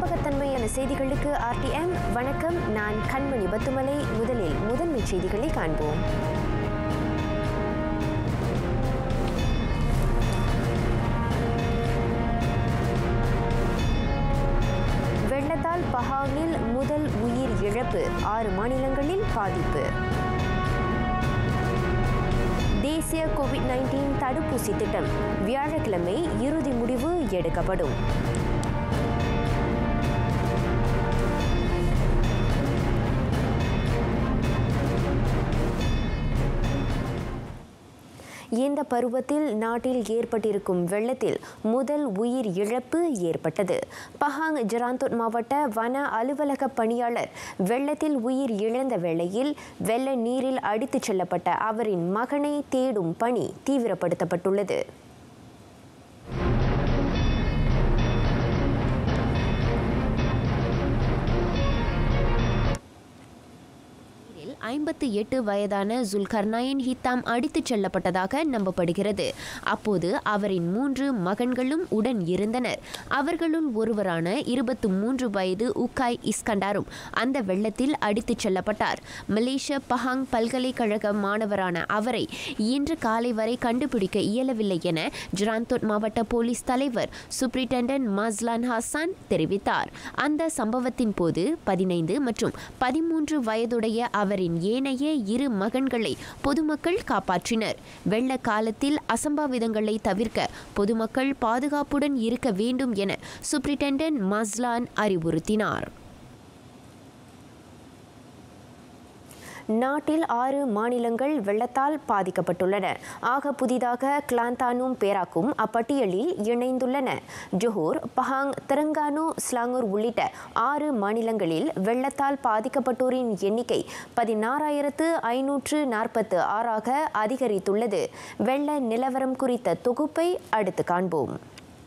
நம்பகத்தன்மையான செய்திகளுக்கு ஆர்டிஎம் வணக்கம் நான் கண்மணி பத்துமலை முதலில் முதன்மை செய்திகளை காண்போம் வெள்ளத்தால் பஹாங்கில் முதல் உயிர் இழப்பு ஆறு மாநிலங்களில் பாதிப்பு தேசிய கோவிட் நைன்டீன் தடுப்பூசி திட்டம் வியாழக்கிழமை இறுதி முடிவு எடுக்கப்படும் இந்த பருவத்தில் நாட்டில் ஏற்பட்டிருக்கும் வெள்ளத்தில் முதல் உயிர் இழப்பு ஏற்பட்டது பஹாங் ஜராந்தோட் மாவட்ட வன அலுவலக பணியாளர் வெள்ளத்தில் உயிர் இழந்த வேளையில் வெள்ள நீரில் அடித்துச் செல்லப்பட்ட அவரின் மகனை தேடும் பணி தீவிரப்படுத்தப்பட்டுள்ளது ஐம்பத்தி எட்டு வயதான ஜுல்கர்னாயின் ஹித்தாம் அடித்துச் செல்லப்பட்டதாக நம்பப்படுகிறது அப்போது அவரின் மூன்று மகன்களும் உடன் இருந்தனர் அவர்களுள் ஒருவரான இருபத்து மூன்று வயது உக்காய் இஸ்கண்டாரும் அந்த வெள்ளத்தில் அடித்துச் செல்லப்பட்டார் மலேசிய பஹாங் பல்கலைக்கழக மாணவரான அவரை இன்று காலை வரை கண்டுபிடிக்க இயலவில்லை என ஜிராந்தோட் மாவட்ட போலீஸ் தலைவர் சூப்ரிண்டென்டன்ட் மஸ்லான் ஹாசான் தெரிவித்தார் அந்த சம்பவத்தின் போது பதினைந்து மற்றும் பதிமூன்று வயதுடைய அவரின் ஏனைய இரு மகன்களை பொதுமக்கள் காப்பாற்றினர் வெள்ள காலத்தில் அசம்பாவிதங்களை தவிர்க்க பொதுமக்கள் பாதுகாப்புடன் இருக்க வேண்டும் என சூப்ரிண்டென்டன்ட் மஸ்லான் அறிவுறுத்தினார் நாட்டில் ஆறு மாநிலங்கள் வெள்ளத்தால் பாதிக்கப்பட்டுள்ளன ஆக புதிதாக கிளாந்தானும் பேராக்கும் அப்பட்டியலில் இணைந்துள்ளன ஜொஹூர் பஹாங் தெலங்கானு ஸ்லாங்கூர் உள்ளிட்ட ஆறு மாநிலங்களில் வெள்ளத்தால் பாதிக்கப்பட்டோரின் எண்ணிக்கை பதினாறாயிரத்து ஐநூற்று நாற்பத்து ஆறாக அதிகரித்துள்ளது வெள்ள நிலவரம் குறித்த தொகுப்பை அடுத்து காண்போம்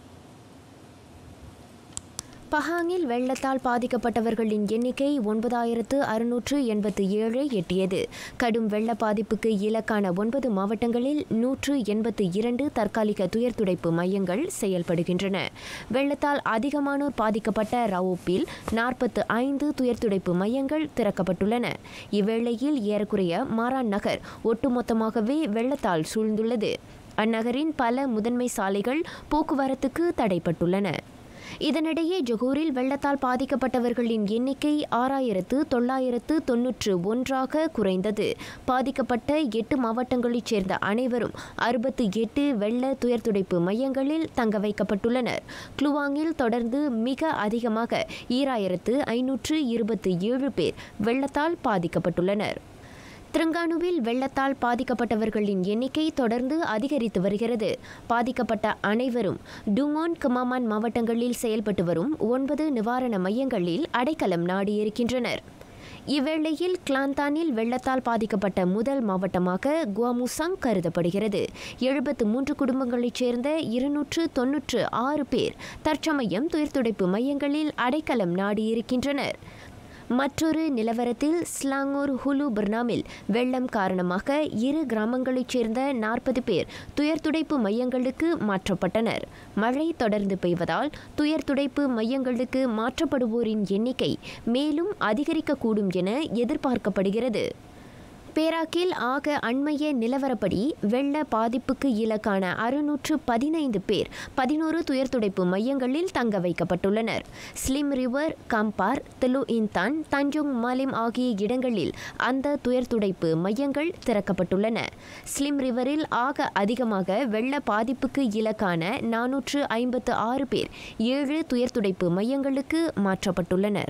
பஹாங்கில் வெள்ளத்தால் பாதிக்கப்பட்டவர்களின் எண்ணிக்கை ஒன்பதாயிரத்து அறுநூற்று எண்பத்து ஏழை எட்டியது கடும் வெள்ள பாதிப்புக்கு இலக்கான ஒன்பது மாவட்டங்களில் நூற்று எண்பத்து இரண்டு தற்காலிக துயர்துடைப்பு மையங்கள் செயல்படுகின்றன வெள்ளத்தால் அதிகமானோர் பாதிக்கப்பட்ட ரவுப்பில் நாற்பத்து ஐந்து துயர்துடைப்பு மையங்கள் திறக்கப்பட்டுள்ளன இவ்வேளையில் ஏறக்குறைய மாரான் நகர் ஒட்டுமொத்தமாகவே வெள்ளத்தால் சூழ்ந்துள்ளது அந்நகரின் பல முதன்மை சாலைகள் போக்குவரத்துக்கு தடைப்பட்டுள்ளன இதனிடையே ஜொகூரில் வெள்ளத்தால் பாதிக்கப்பட்டவர்களின் எண்ணிக்கை ஆறாயிரத்து தொள்ளாயிரத்து தொன்னூற்று ஒன்றாக குறைந்தது பாதிக்கப்பட்ட எட்டு மாவட்டங்களைச் சேர்ந்த அனைவரும் அறுபத்து எட்டு வெள்ள துயர்துடைப்பு மையங்களில் தங்க வைக்கப்பட்டுள்ளனர் குளுவாங்கில் தொடர்ந்து மிக அதிகமாக ஈராயிரத்து ஐநூற்று இருபத்தி ஏழு பேர் வெள்ளத்தால் பாதிக்கப்பட்டுள்ளனர் திரங்கானுவில் வெள்ளத்தால் பாதிக்கப்பட்டவர்களின் எண்ணிக்கை தொடர்ந்து அதிகரித்து வருகிறது பாதிக்கப்பட்ட அனைவரும் டுங்கோன் கமாமான் மாவட்டங்களில் செயல்பட்டு வரும் ஒன்பது நிவாரண மையங்களில் அடைக்கலம் நாடியிருக்கின்றனர் இவ்வேளையில் கிளாந்தானில் வெள்ளத்தால் பாதிக்கப்பட்ட முதல் மாவட்டமாக குவாமுசாங் கருதப்படுகிறது எழுபத்து மூன்று குடும்பங்களைச் சேர்ந்த இருநூற்று தொன்னூற்று ஆறு பேர் தற்சமயம் துயர்துடைப்பு மையங்களில் அடைக்கலம் நாடியிருக்கின்றனர் மற்றொரு நிலவரத்தில் ஸ்லாங்கூர் ஹுலு பர்னாமில் வெள்ளம் காரணமாக இரு கிராமங்களைச் சேர்ந்த நாற்பது பேர் துயர்துடைப்பு மையங்களுக்கு மாற்றப்பட்டனர் மழை தொடர்ந்து பெய்வதால் துயர்துடைப்பு மையங்களுக்கு மாற்றப்படுவோரின் எண்ணிக்கை மேலும் அதிகரிக்கக்கூடும் என எதிர்பார்க்கப்படுகிறது பேராக்கில் ஆக அண்மைய நிலவரப்படி வெள்ள பாதிப்புக்கு இலக்கான அறுநூற்று பதினைந்து பேர் பதினோரு துயர்துடைப்பு மையங்களில் தங்க வைக்கப்பட்டுள்ளனர் Slim River Kampar Teluk Intan Tanjong Malim ஆகிய இடங்களில் அந்த துயர்துடைப்பு மையங்கள் திறக்கப்பட்டுள்ளன ஸ்லிம் ரிவரில் ஆக அதிகமாக வெள்ள பாதிப்புக்கு இலக்கான நானூற்று ஐம்பத்து ஆறு பேர் ஏழு துயர்துடைப்பு மையங்களுக்கு மாற்றப்பட்டுள்ளனர்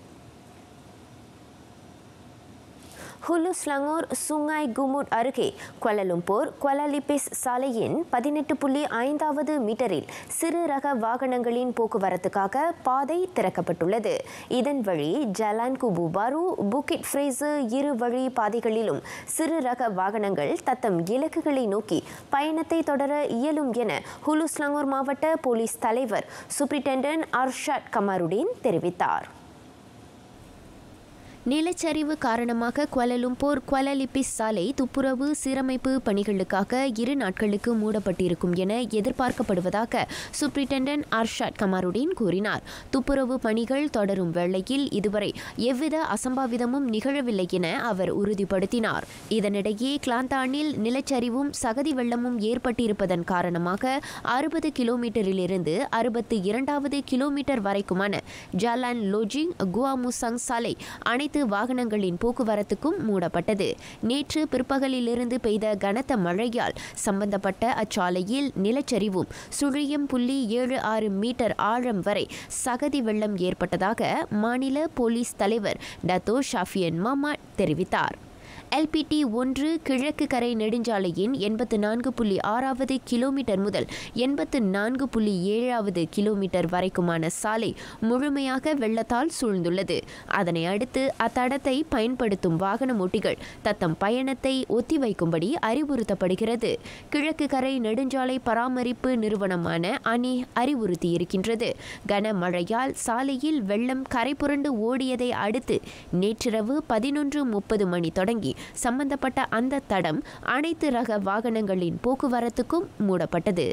ஹுலு ஸ்லங்கோர் சுங்காய் குமுட் அருகே குவலலும்பூர் குவலலிபிஸ் சாலையின் பதினெட்டு புள்ளி ஐந்தாவது மீட்டரில் சிறு ரக வாகனங்களின் போக்குவரத்துக்காக பாதை திறக்கப்பட்டுள்ளது இதன் வழி ஜலான் குபுபாரு புக்கிட் ஃப்ரேசு இரு வழி பாதைகளிலும் சிறு ரக வாகனங்கள் தத்தம் இலக்குகளை நோக்கி பயணத்தை தொடர இயலும் என ஹுலு ஸ்லங்கோர் மாவட்ட போலீஸ் தலைவர் சூப்ரிண்டென்டன்ட் அர்ஷாட் கமாருடீன் தெரிவித்தார் நிலச்சரிவு காரணமாக குவலலும்பூர் குவலலிப்பிஸ் சாலை துப்புரவு சீரமைப்பு பணிகளுக்காக இரு நாட்களுக்கு மூடப்பட்டிருக்கும் என எதிர்பார்க்கப்படுவதாக சூப்பரிண்டென்டன்ட் அர்ஷாத் கமாருடீன் கூறினார் துப்புரவு பணிகள் தொடரும் வேளையில் இதுவரை எவ்வித அசம்பாவிதமும் நிகழவில்லை என அவர் உறுதிப்படுத்தினார் இதனிடையே கிளாந்தானில் நிலச்சரிவும் சகதி வெள்ளமும் ஏற்பட்டிருப்பதன் காரணமாக அறுபது கிலோமீட்டரிலிருந்து அறுபத்தி இரண்டாவது கிலோமீட்டர் வரைக்குமான ஜாலான் லோஜிங் குவாமுசங் சாலை அனைத்து வாகனங்களின் போக்குவரத்துக்கும் மூடப்பட்டது நேற்று பிற்பகலிலிருந்து பெய்த கனத்த மழையால் சம்பந்தப்பட்ட அச்சாலையில் நிலச்சரிவும் சுழியம் புள்ளி ஏழு ஆறு மீட்டர் ஆழம் வரை சகதி வெள்ளம் ஏற்பட்டதாக மாநில போலீஸ் தலைவர் டத்தோ ஷாஃபியன் மாமா தெரிவித்தார் எல்பிடி ஒன்று கிழக்கு கரை நெடுஞ்சாலையின் எண்பத்து நான்கு புள்ளி ஆறாவது கிலோமீட்டர் முதல் எண்பத்து நான்கு புள்ளி ஏழாவது கிலோமீட்டர் வரைக்குமான சாலை முழுமையாக வெள்ளத்தால் சூழ்ந்துள்ளது அதனை அடுத்து அத்தடத்தை பயன்படுத்தும் வாகன ஓட்டிகள் தத்தம் பயணத்தை ஒத்திவைக்கும்படி அறிவுறுத்தப்படுகிறது கிழக்கு கரை நெடுஞ்சாலை பராமரிப்பு நிறுவனமான அணி அறிவுறுத்தியிருக்கின்றது கனமழையால் சாலையில் வெள்ளம் கரை புரண்டு ஓடியதை அடுத்து நேற்றிரவு பதினொன்று முப்பது மணி தொடங்கி சம்பந்தப்பட்ட அந்த தடம் அனைத்து ரக வாகனங்களின் போக்குவரத்துக்கும் மூடப்பட்டது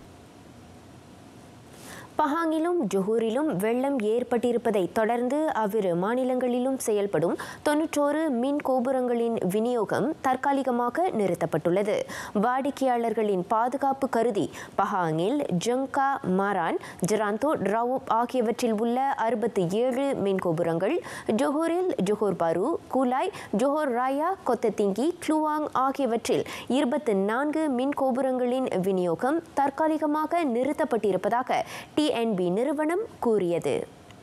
பஹாங்கிலும் ஜொஹூரிலும் வெள்ளம் ஏற்பட்டிருப்பதை தொடர்ந்து அவ்விரு மாநிலங்களிலும் செயல்படும் தொன்னூற்றோரு மின் கோபுரங்களின் விநியோகம் தற்காலிகமாக நிறுத்தப்பட்டுள்ளது வாடிக்கையாளர்களின் பாதுகாப்பு கருதி பஹாங்கில் ஜங்கா மாரான் ஜெராந்தோ ராவூப் ஆகியவற்றில் உள்ள அறுபத்தி ஏழு மின் கோபுரங்கள் ஜொஹூரில் Johor Bahru Kulai Johor Raya Kota Tinggi Kluang ஆகியவற்றில் இருபத்தி நான்கு மின் கோபுரங்களின் விநியோகம் தற்காலிகமாக நிறுத்தப்பட்டிருப்பதாக டிஎன்பி நிறுவனம் கூறியது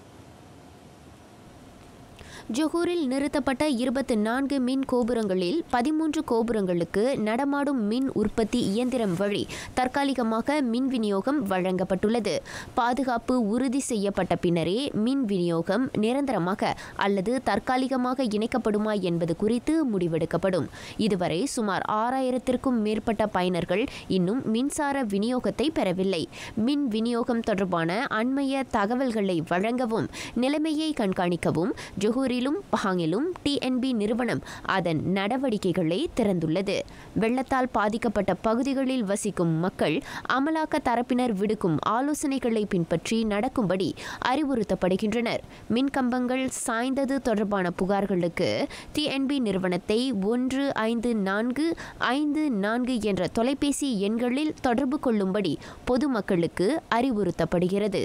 ஜொஹூரில் நிறுத்தப்பட்ட இருபத்தி நான்கு மின் கோபுரங்களில் பதிமூன்று கோபுரங்களுக்கு நடமாடும் மின் உற்பத்தி இயந்திரம் வழி தற்காலிகமாக மின் விநியோகம் வழங்கப்பட்டுள்ளது பாதுகாப்பு உறுதி செய்யப்பட்ட பின்னரே மின் விநியோகம் நிரந்தரமாக அல்லது தற்காலிகமாக இணைக்கப்படுமா என்பது குறித்து முடிவெடுக்கப்படும் இதுவரை சுமார் ஆறாயிரத்திற்கும் மேற்பட்ட பயனர்கள் இன்னும் மின்சார விநியோகத்தை பெறவில்லை மின் விநியோகம் தொடர்பான அண்மைய தகவல்களை வழங்கவும் நிலைமையை கண்காணிக்கவும் ஜொஹூரில் ஜொஹூரிலும் பஹாங்கிலும் டிஎன்பி நிறுவனம் அதன் நடவடிக்கைகளை திறந்துள்ளது வெள்ளத்தால் பாதிக்கப்பட்ட பகுதிகளில் வசிக்கும் மக்கள் அமலாக்க தரப்பினர் விடுக்கும் ஆலோசனைகளை பின்பற்றி நடக்கும்படி அறிவுறுத்தப்படுகின்றனர் மின்கம்பங்கள் சாய்ந்தது தொடர்பான புகார்களுக்கு டிஎன்பி நிறுவனத்தை ஒன்று ஐந்து நான்கு ஐந்து நான்கு என்ற தொலைபேசி எண்களில் தொடர்பு கொள்ளும்படி பொதுமக்களுக்கு அறிவுறுத்தப்படுகிறது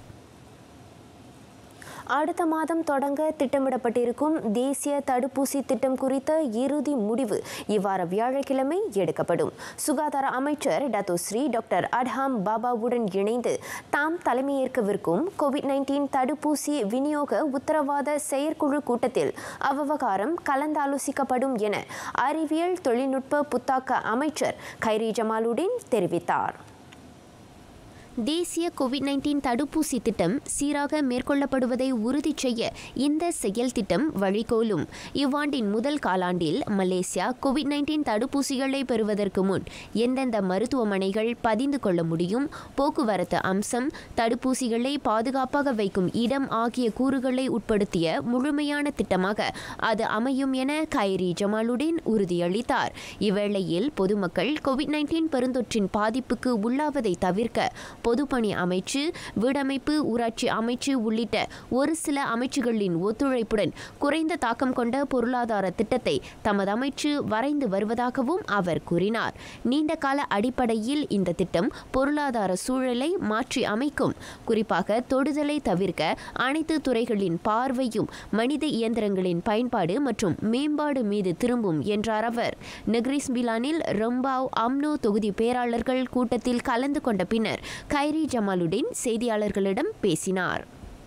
அடுத்த மாதம் தொடங்க திட்டமிடப்பட்டிருக்கும் தேசிய தடுப்பூசி திட்டம் குறித்த இறுதி முடிவு இவ்வார வியாழக்கிழமை எடுக்கப்படும் சுகாதார அமைச்சர் டத்தோஸ்ரீ டாக்டர் அட்ஹாம் பாபாவுடன் இணைந்து தாம் தலைமையேற்கவிருக்கும் கோவிட் நைன்டீன் தடுப்பூசி விநியோக உத்தரவாத செயற்குழு கூட்டத்தில் அவ்வகாரம் கலந்தாலோசிக்கப்படும் என அறிவியல் தொழில்நுட்ப புத்தாக்க அமைச்சர் கைரி ஜமாலுடன் தெரிவித்தார் தேசிய கோவிட் நைன்டீன் தடுப்பூசி திட்டம் சீராக மேற்கொள்ளப்படுவதை உறுதி செய்ய இந்த செயல் திட்டம் வழிகோலும் இவ்வாண்டின் முதல் காலாண்டில் மலேசியா கோவிட் நைன்டீன் தடுப்பூசிகளை பெறுவதற்கு முன் எந்தெந்த மருத்துவமனைகள் பதிந்து கொள்ள முடியும் போக்குவரத்து அம்சம் தடுப்பூசிகளை பாதுகாப்பாக வைக்கும் இடம் ஆகிய கூறுகளை உட்படுத்திய முழுமையான திட்டமாக அது அமையும் என கைரி ஜமாலுடன் உறுதியளித்தார் இவ்வேளையில் பொதுமக்கள் கோவிட் நைன்டீன் பெருந்தொற்றின் பாதிப்புக்கு உள்ளாவதை தவிர்க்க பொதுப்பணி அமைச்சு வீடமைப்பு ஊராட்சி அமைச்சு உள்ளிட்ட ஒரு சில அமைச்சுகளின் ஒத்துழைப்புடன் குறைந்த தாக்கம் கொண்ட பொருளாதார திட்டத்தை தமது அமைச்சு வரைந்து வருவதாகவும் அவர் கூறினார் நீண்ட கால அடிப்படையில் இந்த திட்டம் பொருளாதார சூழலை மாற்றி அமைக்கும் குறிப்பாக தொடுதலை தவிர்க்க அனைத்து துறைகளின் பார்வையும் மனித இயந்திரங்களின் பயன்பாடு மற்றும் மேம்பாடு மீது திரும்பும் என்றார் அவர் நெக்ரிஸ் மிலானில் ரொம்பாவ் அம்னோ தொகுதி பேராளர்கள் கூட்டத்தில் கலந்து கொண்ட பின்னர் கைரி ஜமாலுடன் செய்தியாளர்களிடம் பேசினார்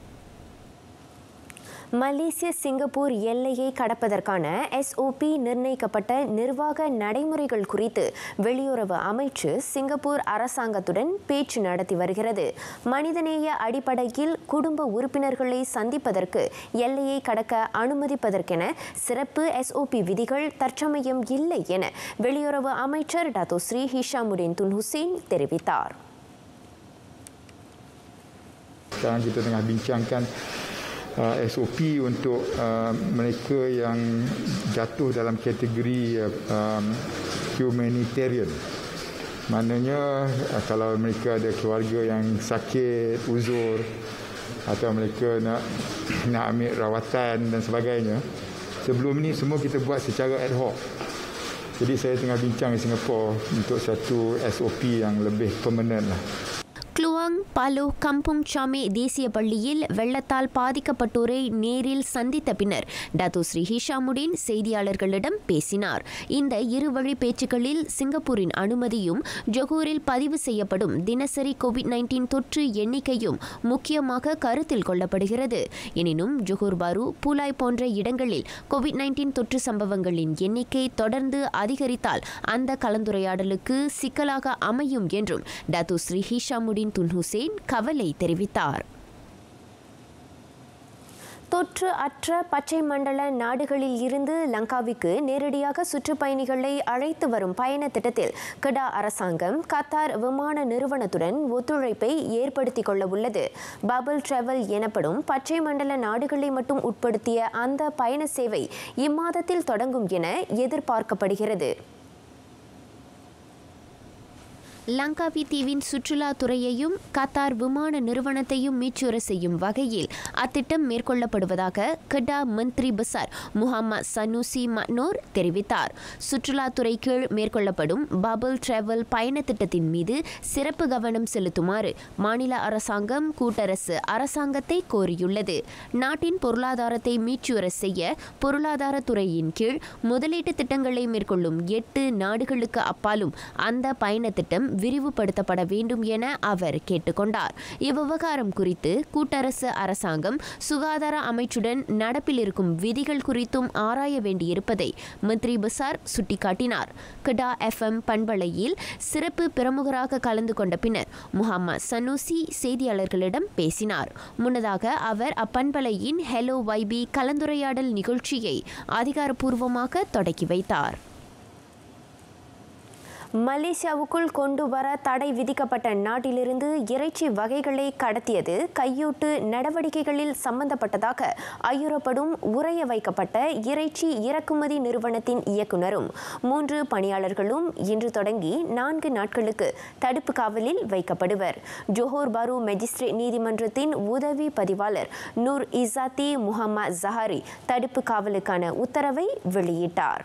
மலேசிய சிங்கப்பூர் எல்லையை கடப்பதற்கான எஸ்ஓபி நிர்ணயிக்கப்பட்ட நிர்வாக நடைமுறைகள் குறித்து வெளியுறவு அமைச்சு சிங்கப்பூர் அரசாங்கத்துடன் பேச்சு நடத்தி வருகிறது மனிதநேய அடிப்படையில் குடும்ப உறுப்பினர்களை சந்திப்பதற்கு எல்லையை கடக்க அனுமதிப்பதற்கென சிறப்பு எஸ்ஓபி விதிகள் தற்சமயம் இல்லை என வெளியுறவு அமைச்சர் Dato Sri Hishammuddin Tun Hussein தெரிவித்தார் Sekarang kita tengah bincangkan uh, SOP untuk uh, mereka yang jatuh dalam kategori uh, um, humanitarian. Maknanya uh, kalau mereka ada keluarga yang sakit, uzur atau mereka nak nak ambil rawatan dan sebagainya. Sebelum ni semua kita buat secara ad hoc. Jadi saya tengah bincang di Singapura untuk satu SOP yang lebih permanent lah. Kluang Paloh Kampung சாமே தேசிய பள்ளியில் வெள்ளத்தால் பாதிக்கப்பட்டோரை நேரில் சந்தித்த பின்னர் Datuk Sri Hishammuddin செய்தியாளர்களிடம் பேசினார் இந்த இருவழி பேச்சுக்களில் சிங்கப்பூரின் அனுமதியும் ஜொகூரில் பதிவு செய்யப்படும் தினசரி கோவிட் நைன்டீன் தொற்று எண்ணிக்கையும் முக்கியமாக கருத்தில் கொள்ளப்படுகிறது எனினும் ஜொகூர் பாரு பூலாய் போன்ற இடங்களில் கோவிட் நைன்டீன் தொற்று சம்பவங்களின் எண்ணிக்கை தொடர்ந்து அதிகரித்தால் அந்த கலந்துரையாடலுக்கு சிக்கலாக அமையும் என்றும் Datuk Sri Hishammuddin Tun Hussein கவலை தெரிவித்தார் தொற்று அற்ற பச்சை மண்டல நாடுகளில் இருந்து லங்காவிற்கு நேரடியாக சுற்றுப்பயணிகளை அழைத்து வரும் பயண திட்டத்தில் கெடா அரசாங்கம் கத்தார் விமான நிறுவனத்துடன் ஒத்துழைப்பை ஏற்படுத்திக் கொள்ள உள்ளது பபிள் டிராவல் எனப்படும் பச்சை மண்டல நாடுகளை மட்டும் உட்படுத்திய அந்த பயண சேவை இம்மாதத்தில் தொடங்கும் என எதிர்பார்க்கப்படுகிறது லங்காவி தீவின் சுற்றுலா துறையையும் கத்தார் விமான நிறுவனத்தையும் மீச்சுர செய்யும் வகையில் அத்திட்டம் மேற்கொள்ளப்படுவதாக கெடா மந்திரி பசார் முகமது சனூசி மனோர் தெரிவித்தார் சுற்றுலாத்துறை கீழ் மேற்கொள்ளப்படும் பபிள் டிராவல் பயண திட்டத்தின் மீது சிறப்பு கவனம் செலுத்துமாறு மாநில அரசாங்கம் கூட்டரசு அரசாங்கத்தை கோரியுள்ளது நாட்டின் பொருளாதாரத்தை மீச்சுர செய்ய பொருளாதாரத்துறையின் கீழ் முதலீட்டு திட்டங்களை மேற்கொள்ளும் எட்டு நாடுகளுக்கு அப்பாலும் அந்த பயண திட்டம் விரிவுபடுத்தப்பட வேண்டும் என அவர் கேட்டுக்கொண்டார் இவ்விவகாரம் குறித்து கூட்டரசு அரசாங்கம் சுகாதார அமைச்சுடன் நடப்பில் இருக்கும் விதிகள் குறித்தும் ஆராய வேண்டியிருப்பதை மந்திரி பசார் சுட்டிக்காட்டினார் கடா எஃப்எம் பண்பலையில் சிறப்பு பிரமுகராக கலந்து கொண்ட பின்னர் முகமது சனூசி செய்தியாளர்களிடம் பேசினார் முன்னதாக அவர் அப்பண்பலையின் ஹெலோ வைபி கலந்துரையாடல் நிகழ்ச்சியை அதிகாரப்பூர்வமாக தொடக்கி வைத்தார் மலேசியாவுக்குள் கொண்டு வர தடை விதிக்கப்பட்ட நாட்டிலிருந்து இறைச்சி வகைகளை கடத்தியது கையூட்டு நடவடிக்கைகளில் சம்பந்தப்பட்டதாக ஐயுறப்படும் உறைய வைக்கப்பட்ட இறைச்சி இறக்குமதி நிறுவனத்தின் இயக்குனரும் மூன்று பணியாளர்களும் இன்று தொடங்கி நான்கு நாட்களுக்கு தடுப்பு காவலில் வைக்கப்படுவர் ஜோஹோர் பாரு மேஜிஸ்ட்ரேட் நீதிமன்றத்தின் உதவி பதிவாளர் நூர் இசாத்தி முகமது ஜஹாரி தடுப்பு காவலுக்கான உத்தரவை வெளியிட்டார்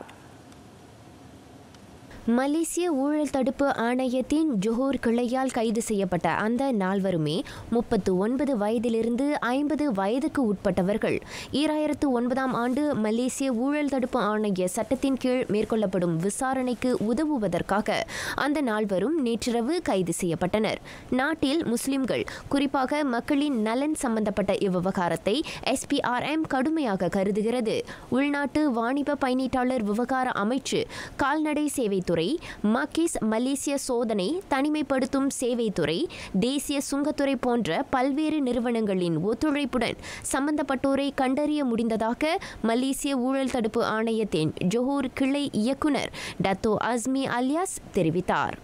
மலேசிய ஊழல் தடுப்பு ஆணையத்தின் ஜொஹூர் கிளையால் கைது செய்யப்பட்ட அந்த நால்வருமே முப்பத்து ஒன்பது வயதிலிருந்து ஐம்பது வயதுக்கு உட்பட்டவர்கள் ஈராயிரத்து ஒன்பதாம் ஆண்டு மலேசிய ஊழல் தடுப்பு ஆணைய சட்டத்தின் கீழ் மேற்கொள்ளப்படும் விசாரணைக்கு உதவுவதற்காக அந்த நால்வரும் நேற்றிரவு கைது செய்யப்பட்டனர் நாட்டில் முஸ்லிம்கள் குறிப்பாக மக்களின் நலன் சம்பந்தப்பட்ட இவ்விவகாரத்தை எஸ்பிஆர்எம் கடுமையாக கருதுகிறது உள்நாட்டு வாணிப பயணீட்டாளர் விவகார அமைச்சு கால்நடை சேவைத்துறை துறை மக்கிஸ் மலேசிய சோதனை தனிமைப்படுத்தும் சேவைத்துறை தேசிய சுங்கத்துறை போன்ற பல்வேறு நிறுவனங்களின் ஒத்துழைப்புடன் சம்பந்தப்பட்டோரை கண்டறிய முடிந்ததாக மலேசிய ஊழல் தடுப்பு ஆணையத்தின் ஜொஹூர் கிளை இயக்குனர் டத்தோ அஸ்மி அலியாஸ் தெரிவித்தார்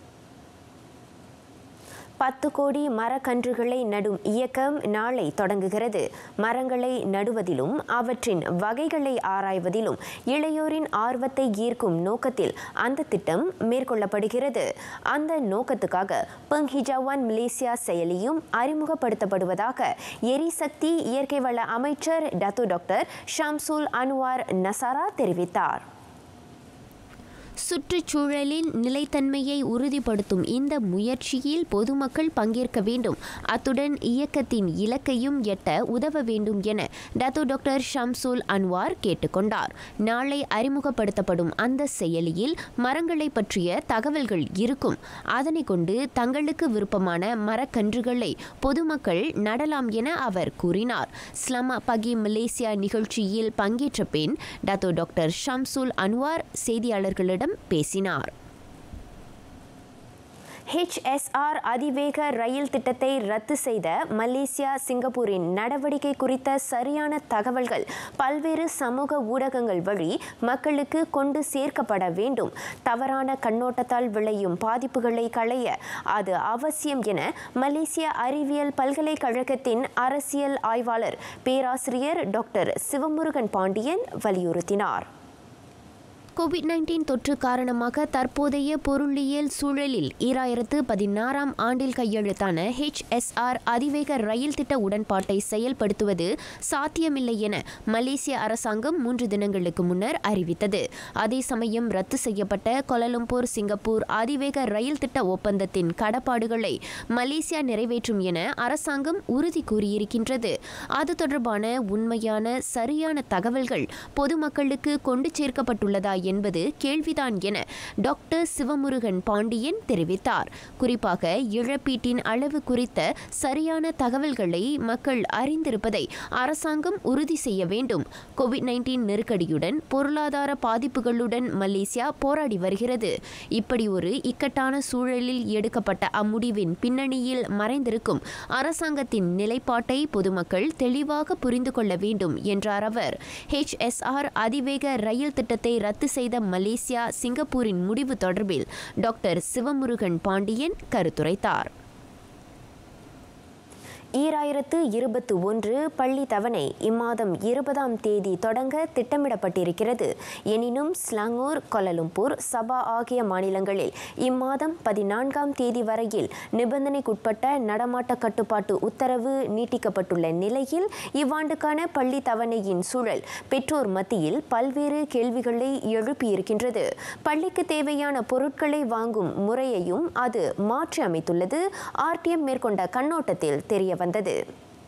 பத்து கோடி மரக்கன்றுகளை நடும் இயக்கம் நாளை தொடங்குகிறது மரங்களை நடுவதிலும் அவற்றின் வகைகளை ஆராய்வதிலும் இளையோரின் ஆர்வத்தை ஈர்க்கும் நோக்கத்தில் அந்த திட்டம் மேற்கொள்ளப்படுகிறது அந்த நோக்கத்துக்காக பெங் ஹிஜாவான் மலேசியா செயலியும் அறிமுகப்படுத்தப்படுவதாக எரிசக்தி இயற்கை வள அமைச்சர் Datuk doctor Shamsul Anuar Nasarah தெரிவித்தார் சுற்றுச்சூழலின் நிலைத்தன்மையை உறுதிப்படுத்தும் இந்த முயற்சியில் பொதுமக்கள் பங்கேற்க வேண்டும் அத்துடன் இயக்கத்தின் இலக்கையும் எட்ட உதவ வேண்டும் என டத்து டாக்டர் ஷம்சுல் அன்வார் கேட்டுக்கொண்டார் நாளை அறிமுகப்படுத்தப்படும் அந்த செயலியில் மரங்களை பற்றிய தகவல்கள் இருக்கும் அதனை கொண்டு தங்களுக்கு விருப்பமான மரக்கன்றுகளை பொதுமக்கள் நடலாம் என அவர் கூறினார் ஸ்லமா பகி மலேசியா நிகழ்ச்சியில் பங்கேற்ற பின் டத்து டாக்டர் ஷம்சுல் அன்வார் செய்தியாளர்களிடம் பேசினார் ஹெச்எஸ்ஆர் அதிவேக ரயில் திட்டத்தை ரத்து செய்த மலேசியா சிங்கப்பூரின் நடவடிக்கை குறித்த சரியான தகவல்கள் பல்வேறு சமூக ஊடகங்கள் வழி மக்களுக்கு கொண்டு சேர்க்கப்பட வேண்டும் தவறான கண்ணோட்டத்தால் விளையும் பாதிப்புகளை களைய அது அவசியம் என மலேசிய அறிவியல் பல்கலைக்கழகத்தின் அரசியல் ஆய்வாளர் பேராசிரியர் டாக்டர் சிவமுருகன் பாண்டியன் வலியுறுத்தினார் கோவிட் நைன்டீன் தொற்று காரணமாக தற்போதைய பொருளியல் சூழலில் ஈராயிரத்து பதினாறாம் ஆண்டில் கையெழுத்தான ஹெச்எஸ்ஆர் அதிவேக ரயில் திட்ட உடன்பாட்டை செயல்படுத்துவது சாத்தியமில்லை என மலேசிய அரசாங்கம் மூன்று தினங்களுக்கு முன்னர் அறிவித்தது அதே சமயம் ரத்து செய்யப்பட்ட கொலலம்பூர் சிங்கப்பூர் அதிவேக ரயில் திட்ட ஒப்பந்தத்தின் கடப்பாடுகளை மலேசியா நிறைவேற்றும் என அரசாங்கம் உறுதி கூறியிருக்கின்றது அது தொடர்பான உண்மையான சரியான தகவல்கள் பொதுமக்களுக்கு கொண்டு சேர்க்கப்பட்டுள்ளதா என்பது கேள்விதான் என டாக்டர் சிவமுருகன் பாண்டியன் தெரிவித்தார் குறிப்பாக இழப்பீட்டின் அளவு குறித்த சரியான தகவல்களை மக்கள் அறிந்திருப்பதை அரசாங்கம் உறுதி செய்ய வேண்டும் கோவிட் நைன்டீன் நெருக்கடியுடன் பொருளாதார பாதிப்புகளுடன் மலேசியா போராடி வருகிறது இப்படி ஒரு இக்கட்டான சூழலில் எடுக்கப்பட்ட அம்முடிவின் பின்னணியில் மறைந்திருக்கும் அரசாங்கத்தின் நிலைப்பாட்டை பொதுமக்கள் தெளிவாக புரிந்து கொள்ள வேண்டும் என்றார் அவர் ஹெச்எஸ்ஆர் அதிவேக ரயில் திட்டத்தை ரத்து செய்த மலேசியா சிங்கப்பூரின் முடிவு தொடர்பில் டாக்டர் சிவமுருகன் பாண்டியன் கருத்துரைத்தார் ஈராயிரத்து இருபத்து ஒன்று பள்ளி தவணை இம்மாதம் இருபதாம் தேதி தொடங்க திட்டமிடப்பட்டிருக்கிறது எனினும் ஸ்லாங்கூர் கொலலும்பூர் சபா ஆகிய மாநிலங்களில் இம்மாதம் பதினான்காம் தேதி வரையில் நிபந்தனைக்குட்பட்ட நடமாட்ட கட்டுப்பாட்டு உத்தரவு நீட்டிக்கப்பட்டுள்ள நிலையில் இவ்வாண்டுக்கான பள்ளி தவணையின் சூழல் பெற்றோர் மத்தியில் பல்வேறு கேள்விகளை எழுப்பியிருக்கின்றது பள்ளிக்கு தேவையான பொருட்களை வாங்கும் முறையையும் அது மாற்றி அமைத்துள்ளது ஆர்டிஎம் மேற்கொண்ட கண்ணோட்டத்தில் தெரிய வந்தது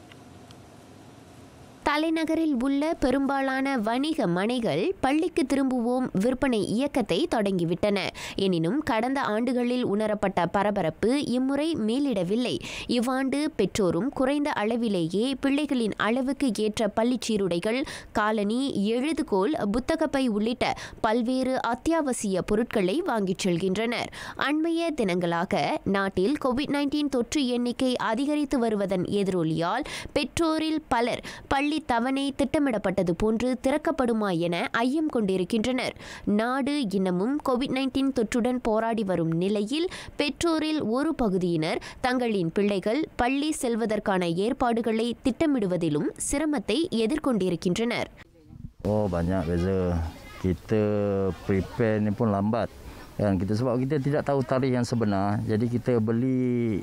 தலைநகரில் உள்ள பெரும்பாலான வணிக மனைகள் பள்ளிக்கு திரும்புவோம் விற்பனை இயக்கத்தை தொடங்கிவிட்டன எனினும் கடந்த ஆண்டுகளில் உணரப்பட்ட பரபரப்பு இம்முறை மேலிடவில்லை இவ்வாண்டு பெற்றோரும் குறைந்த அளவிலேயே பிள்ளைகளின் அளவுக்கு ஏற்ற பள்ளிச் சீருடைகள் காலனி எழுதுகோல் புத்தகப்பை உள்ளிட்ட பல்வேறு அத்தியாவசிய பொருட்களை வாங்கிச் செல்கின்றனர் அண்மைய தினங்களாக நாட்டில் கோவிட் நைன்டீன் தொற்று எண்ணிக்கை அதிகரித்து வருவதன் எதிரொலியால் பெற்றோரில் பலர் பள்ளி தவணை திட்டமிடப்பட்டது போன்று திறக்கப்படுமா என ஐயம் கொண்டிருக்கின்றனர் நாடு இன்னமும் கோவிட் நைன்டீன் தொற்றுடன் போராடி வரும் நிலையில் பெற்றோரில் ஒரு பகுதியினர் தங்களின் பிள்ளைகள் பள்ளி செல்வதற்கான ஏற்பாடுகளை திட்டமிடுவதிலும் சிரமத்தை எதிர்கொண்டிருக்கின்றனர் Oh banyak beza. Kita prepare ni pun lambat. Kan kita sebab kita tidak tahu tarikh yang sebenar. Jadi kita beli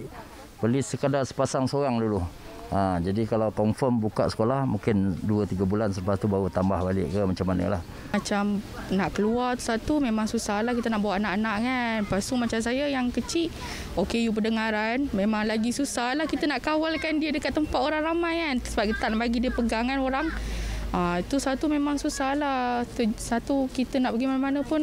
beli sekadar sepasang seorang dulu. Ha, jadi kalau confirm buka sekolah mungkin 2 3 bulan selepas tu baru tambah balik ke macam mana lah. Macam nak keluar tu satu memang susah lah kita nak bawa anak-anak kan. Lepas tu macam saya yang kecil, OKU pendengaran memang lagi susah lah kita nak kawalkan dia dekat tempat orang ramai kan. Sebab kita tak nak bagi dia pegangan orang. Ha, itu satu memang susah lah. Tu, satu kita nak pergi mana-mana pun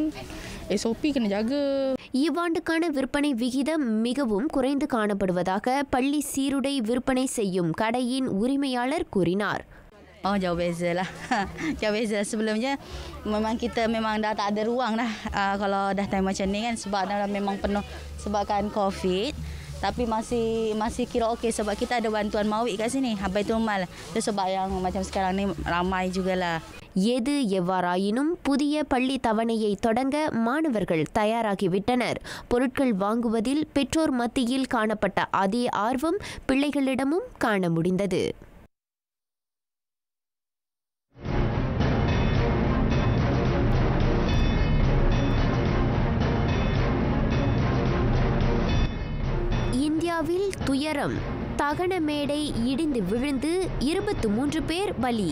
SOP kena jaga. இவ்வாண்டுக்கான விற்பனை விகிதம் மிகவும் குறைந்து காணப்படுவதாக பள்ளி சீருடை விற்பனை செய்யும் கடையின் உரிமையாளர் கூறினார் Oh jauh beza lah Jauh beza sebelumnya Memang kita memang dah tak ada ruang dah uh, Kalau dah time macam ni kan Sebab dah memang penuh Sebabkan COVID Tapi masih masih kira okey Sebab kita ada bantuan mawik kat sini Habis tu mal Itu sebab yang macam sekarang ni Ramai jugalah எது எவ்வாறாயினும் புதிய பள்ளி தவணையை தொடங்க மாணவர்கள் தயாராகிவிட்டனர் பொருட்கள் வாங்குவதில் பெற்றோர் மத்தியில் காணப்பட்ட அதே ஆர்வம் பிள்ளைகளிடமும் காண முடிந்தது இந்தியாவில் துயரம் தகன மேடை இடிந்து விழுந்து இருபத்து மூன்று பேர் பலி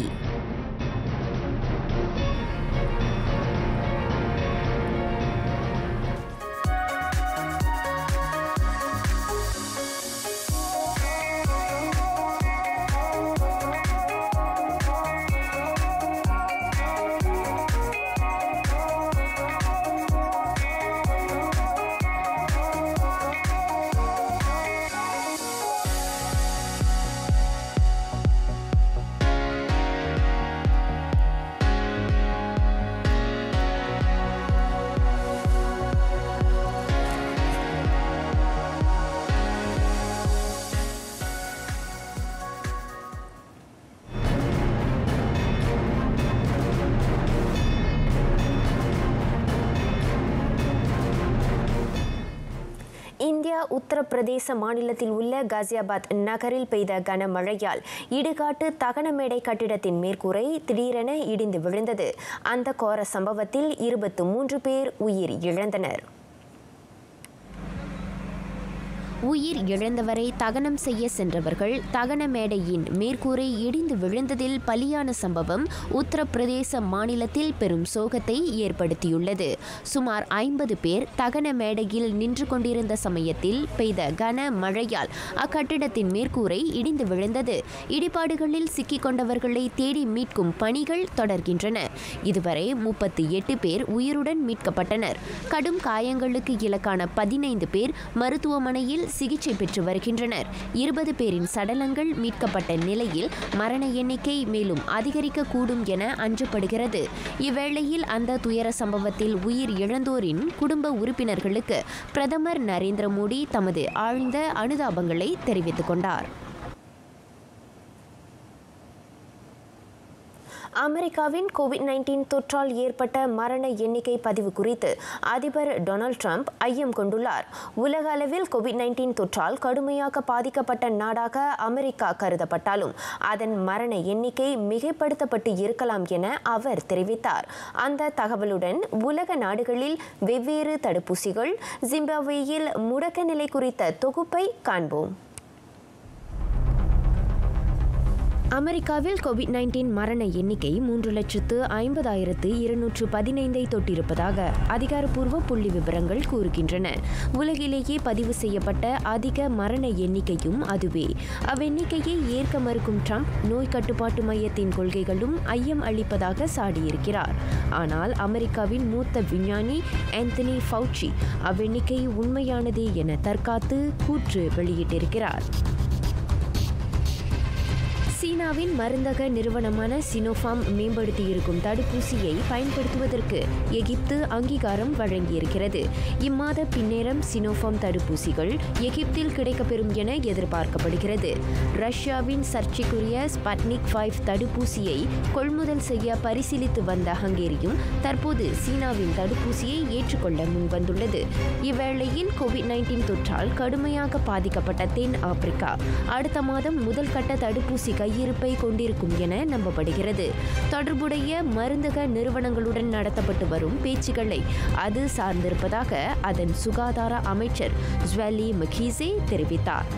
உத்தரப்பிரதேச மாநிலத்தில் உள்ள காசியாபாத் நகரில் பெய்த கனமழையால் இடுகாட்டு தகனமேடை கட்டிடத்தின் மேற்கூரை திடீரென இடிந்து விழுந்தது அந்த கோர சம்பவத்தில் இருபத்து மூன்று பேர் உயிர் இழந்தனர் உயிர் இழந்தவரை தகனம் செய்ய சென்றவர்கள் தகன மேடையின் மேற்கூரை இடிந்து விழுந்ததில் பலியான சம்பவம் உத்தரப்பிரதேச மாநிலத்தில் பெரும் சோகத்தை ஏற்படுத்தியுள்ளது சுமார் ஐம்பது பேர் தகன மேடையில் நின்று கொண்டிருந்த சமயத்தில் பெய்த கன மழையால் அக்கட்டிடத்தின் மேற்கூரை இடிந்து விழுந்தது இடிபாடுகளில் சிக்கிக் கொண்டவர்களை தேடி மீட்கும் பணிகள் தொடர்கின்றன இதுவரை முப்பத்தி எட்டு பேர் உயிருடன் மீட்கப்பட்டனர் கடும் காயங்களுக்கு இலக்கான பதினைந்து பேர் மருத்துவமனையில் சிகிச்சை பெற்று வருகின்றனர் இருபது பேரின் சடலங்கள் மீட்கப்பட்ட நிலையில் மரண எண்ணிக்கை மேலும் அதிகரிக்க கூடும் என அஞ்சப்படுகிறது இவ்வேளையில் அந்த துயர சம்பவத்தில் உயிர் இழந்தோரின் குடும்ப உறுப்பினர்களுக்கு பிரதமர் நரேந்திர மோடி தமது ஆழ்ந்த அனுதாபங்களை தெரிவித்துக் கொண்டார் அமெரிக்காவின் கோவிட் நைன்டீன் தொற்றால் ஏற்பட்ட மரண எண்ணிக்கை பதிவு குறித்து அதிபர் டொனால்ட் ட்ரம்ப் ஐயம் கொண்டுள்ளார் உலக அளவில் கோவிட் நைன்டீன் தொற்றால் கடுமையாக பாதிக்கப்பட்ட நாடாக அமெரிக்கா கருதப்பட்டாலும் அதன் மரண எண்ணிக்கை மிகைப்படுத்தப்பட்டு இருக்கலாம் என அவர் தெரிவித்தார் அந்த தகவலுடன் உலக நாடுகளில் வெவ்வேறு தடுப்பூசிகள் ஜிம்பாப்வேயில் முடக்க நிலை குறித்த தொகுப்பை காண்போம் அமெரிக்காவில் கோவிட் நைன்டீன் மரண எண்ணிக்கை மூன்று லட்சத்து ஐம்பதாயிரத்து இருநூற்று பதினைந்தை தொட்டிருப்பதாக அதிகாரப்பூர்வ புள்ளி விவரங்கள் கூறுகின்றன உலகிலேயே பதிவு செய்யப்பட்ட அதிக மரண எண்ணிக்கையும் அதுவே அவ்வெண்ணிக்கையை ஏற்க மறுக்கும் ட்ரம்ப் நோய் கட்டுப்பாட்டு மையத்தின் கொள்கைகளும் ஐயம் அளிப்பதாக சாடியிருக்கிறார் ஆனால் அமெரிக்காவின் மூத்த விஞ்ஞானி ஆந்தனி ஃபவுச்சி அவ்வெண்ணிக்கை உண்மையானதே என தற்காத்து கூற்று வெளியிட்டிருக்கிறார் சீனாவின் மருந்தக நிறுவனமான சினோஃபார்ம் மேம்படுத்தியிருக்கும் தடுப்பூசியை பயன்படுத்துவதற்கு எகிப்து அங்கீகாரம் வழங்கியிருக்கிறது இம்மாத பின்னேரம் சினோஃபார்ம் தடுப்பூசிகள் எகிப்தில் கிடைக்கப்பெறும் என எதிர்பார்க்கப்படுகிறது ரஷ்யாவின் சர்ச்சைக்குரிய ஸ்பட்னிக் ஃபைவ் தடுப்பூசியை கொள்முதல் செய்ய பரிசீலித்து வந்த ஹங்கேரியும் தற்போது சீனாவின் தடுப்பூசியை ஏற்றுக்கொள்ள முன்வந்துள்ளது இவ்வேளையில் கோவிட் நைன்டீன் தொற்றால் கடுமையாக பாதிக்கப்பட்ட தென் ஆப்பிரிக்கா அடுத்த மாதம் முதல் கட்ட தடுப்பூசி கையிருப்பை கொண்டிருக்கும் என நம்பப்படுகிறது தொடர்புடைய மருந்தக நிறுவனங்களுடன் நடத்தப்பட்டு வரும் பேச்சுக்களை அது சார்ந்திருப்பதாக அதன் சுகாதார அமைச்சர் ஜுவலி மகீசே தெரிவித்தார்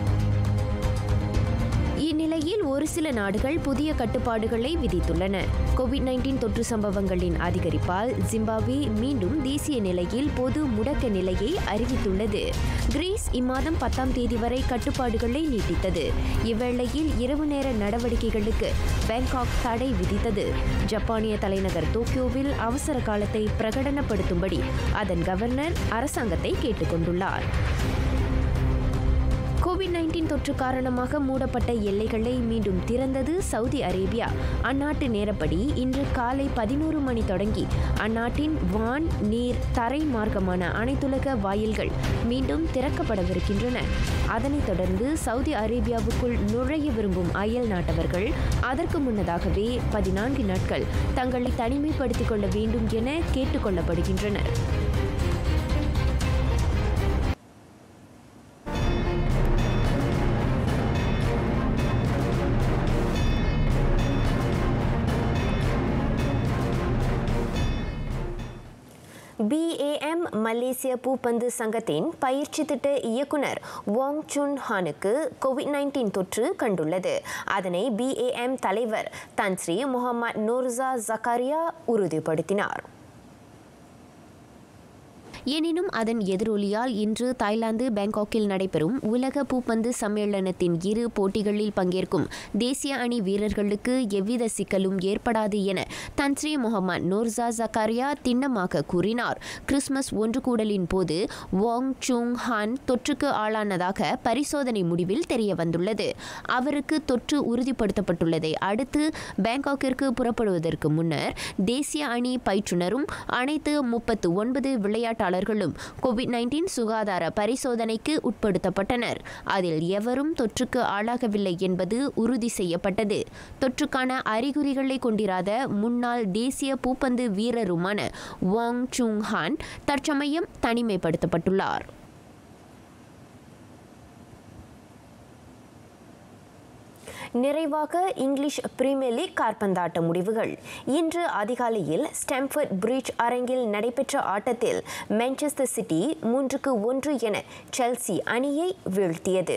இந்நிலையில் ஒரு சில நாடுகள் புதிய கட்டுப்பாடுகளை விதித்துள்ளன கோவிட் நைன்டீன் தொற்று சம்பவங்களின் அதிகரிப்பால் ஜிம்பாப்வே மீண்டும் தேசிய நிலையில் பொது முடக்க நிலையை அறிவித்துள்ளது கிரீஸ் இம்மாதம் பத்தாம் தேதி வரை கட்டுப்பாடுகளை நீட்டித்தது இவ்வேளையில் இரவு நேர நடவடிக்கைகளுக்கு பேங்காக் தடை விதித்தது ஜப்பானிய தலைநகர் டோக்கியோவில் அவசர காலத்தை பிரகடனப்படுத்தும்படி அதன் கவர்னர் அரசாங்கத்தை கேட்டுக்கொண்டுள்ளார் கோவிட் நைன்டீன் தொற்று காரணமாக மூடப்பட்ட எல்லைகளை மீண்டும் திறந்தது சவுதி அரேபியா அந்நாட்டு நேரப்படி இன்று காலை பதினோரு மணி தொடங்கி அந்நாட்டின் வான் நீர் தரை மார்க்கமான அனைத்துலக வாயில்கள் மீண்டும் திறக்கப்படவிருக்கின்றன அதனைத் தொடர்ந்து சவுதி அரேபியாவுக்குள் நுழைய விரும்பும் அயல் நாட்டவர்கள் அதற்கு முன்னதாகவே பதினான்கு நாட்கள் தங்களை தனிமைப்படுத்திக் கொள்ள வேண்டும் என கேட்டுக்கொள்ளப்படுகின்றனர் பிஏஎம் மலேசிய பூப்பந்து சங்கத்தின் பயிற்சி திட்ட இயக்குனர் வாங் சுன் ஹானுக்கு கோவிட் நைன்டீன் தொற்று கண்டுள்ளது அதனை பிஏஎம் தலைவர் தன்ஸ்ரீ முகமது நூர்சா ஜக்காரியா உறுதிப்படுத்தினார் எனினும் அதன் எதிரொலியால் இன்று தாய்லாந்து பேங்காக்கில் நடைபெறும் உலக பூப்பந்து சம்மேளனத்தின் இரு போட்டிகளில் பங்கேற்கும் தேசிய அணி வீரர்களுக்கு எவ்வித சிக்கலும் ஏற்படாது என தன்ஸ்ரீ முகமது நூர்சா ஜக்காரியா திண்ணமாக கூறினார் கிறிஸ்துமஸ் ஒன்று கூடலின் போது வாங் சுங் ஹான் தொற்றுக்கு ஆளானதாக பரிசோதனை முடிவில் தெரிய வந்துள்ளது அவருக்கு தொற்று உறுதிப்படுத்தப்பட்டுள்ளதை அடுத்து பேங்காக்கிற்கு புறப்படுவதற்கு முன்னர் தேசிய அணி பயிற்றுனரும் அனைத்து முப்பத்து ஒன்பது விளையாட்டாளர்களும் கோவிட் நைன்டீன் சுகாதார பரிசோதனைக்கு உட்படுத்தப்பட்டனர் அதில் எவரும் தொற்றுக்கு ஆளாகவில்லை என்பது உறுதி செய்யப்பட்டது தொற்றுக்கான அறிகுறிகளை கொண்டிராத முன்னாள் தேசிய பூப்பந்து வீரருமான வாங் சுங் ஹான் தற்சமயம் தனிமைப்படுத்தப்பட்டுள்ளார் நிறைவாக இங்கிலீஷ் பிரீமியர் லீக் காற்பந்தாட்ட முடிவுகள் இன்று அதிகாலையில் ஸ்டாம்ஃபர்ட் பிரிட்ஜ் அரங்கில் நடைபெற்ற ஆட்டத்தில் மான்செஸ்டர் சிட்டி மூன்றுக்கு ஒன்று என செல்சி அணியை வீழ்த்தியது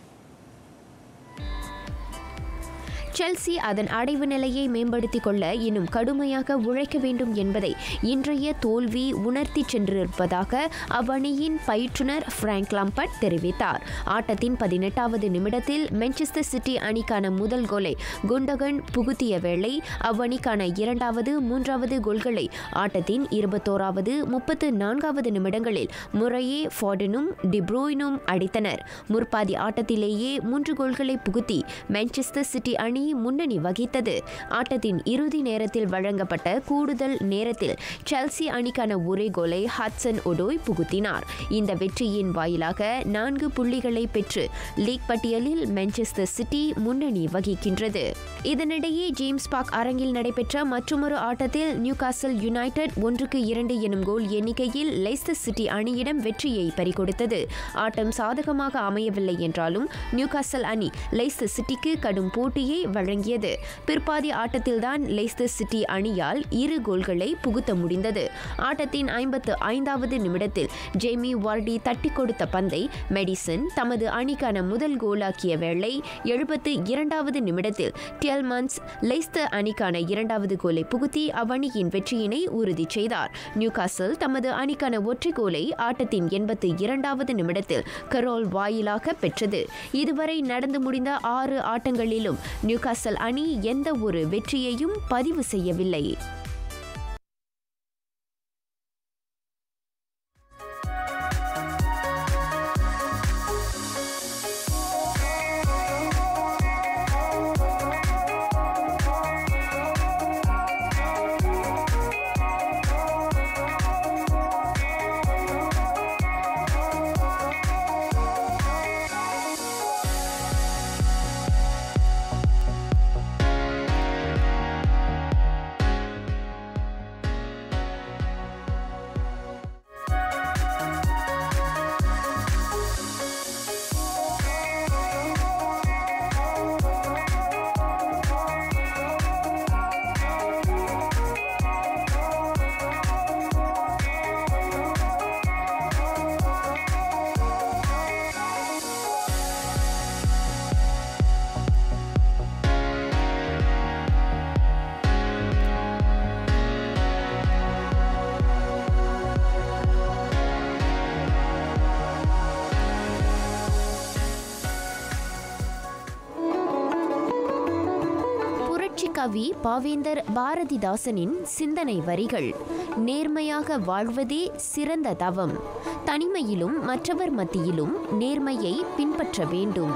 செல்சி அதன் அடைவு நிலையை மேம்படுத்திக் கொள்ள இன்னும் கடுமையாக உழைக்க வேண்டும் என்பதை இன்றைய தோல்வி உணர்த்தி சென்றிருப்பதாக அவ்வணியின் பயிற்றுனர் பிராங்க் லாம்பர்ட் தெரிவித்தார் ஆட்டத்தின் பதினெட்டாவது நிமிடத்தில் மான்செஸ்டர் சிட்டி அணிக்கான முதல் கோலை குண்டகன் புகுத்திய வேளை அவ்வணிக்கான இரண்டாவது மூன்றாவது கோல்களை ஆட்டத்தின் இருபத்தோராவது முப்பத்து நான்காவது நிமிடங்களில் முறையே ஃபார்டனும் டிப்ரோயினும் அடித்தனர் முற்பாதி ஆட்டத்திலேயே மூன்று கோல்களை புகுத்தி மான்செஸ்டர் சிட்டி அணி முன்னணி வகித்தது ஆட்டத்தின் இறுதி நேரத்தில் வழங்கப்பட்ட கூடுதல் நேரத்தில் செல்சி அணிக்கான ஒரே கோலை ஹட்சன் ஒடோய் புகுத்தினார் இந்த வெற்றியின் வாயிலாக நான்கு புள்ளிகளை பெற்று லீக் பட்டியலில் மான்செஸ்டர் சிட்டி முன்னணி வகிக்கின்றது இதனிடையே ஜேம்ஸ் பார்க் அரங்கில் நடைபெற்ற மற்றொரு ஆட்டத்தில் நியூகாசல் யுனைடெட் ஒன்றுக்கு இரண்டு எனும் கோல் எண்ணிக்கையில் லெய்ஸ்டர் சிட்டி அணியிடம் வெற்றியை பறிகொடுத்தது ஆட்டம் சாதகமாக அமையவில்லை என்றாலும் நியூகாசல் அணி லெய்ஸ்டர் சிட்டிக்கு கடும் போட்டியை வழங்கியது பிற்பாதி ஆட்டத்தில்தான் லெய்ஸ்டர் சிட்டி அணியால் இரு கோல்களை புகுத்த முடிந்தது ஆட்டத்தின் ஐம்பத்து ஐந்தாவது நிமிடத்தில் ஜேமி வார்டி தட்டி கொடுத்த பந்தை மெடிசன் தமது அணிக்கான முதல் கோலாக்கிய வேளை எழுபத்து இரண்டாவது நிமிடத்தில் டியல்மன்ஸ் லெய்ஸ்டர் அணிக்கான இரண்டாவது கோலை புகுத்தி அவ்வணியின் வெற்றியினை உறுதி செய்தார் நியூகாசல் தமது அணிக்கான ஒற்றை கோலை ஆட்டத்தின் எண்பத்து இரண்டாவது நிமிடத்தில் கரோல் வாயிலாக பெற்றது இதுவரை நடந்து முடிந்த ஆறு ஆட்டங்களிலும் நியூகாசல் அணி எந்த ஒரு வெற்றியையும் பதிவு செய்யவில்லை புரட்சி கவி பாவேந்தர் பாரதிதாசனின் சிந்தனை வரிகள் நேர்மையாக வாழ்வதே சிறந்த தவம் தனிமையிலும் மற்றவர் மத்தியிலும் நேர்மையை பின்பற்ற வேண்டும்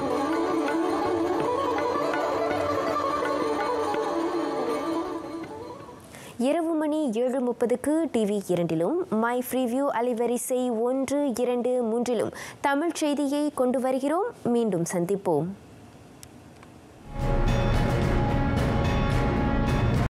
இரவு மணி ஏழு முப்பதுக்கு டிவி இரண்டிலும் மை ஃப்ரீவியூ அலைவரிசை ஒன்று இரண்டு மூன்றிலும் தமிழ் செய்தியை கொண்டு வருகிறோம் மீண்டும் சந்திப்போம்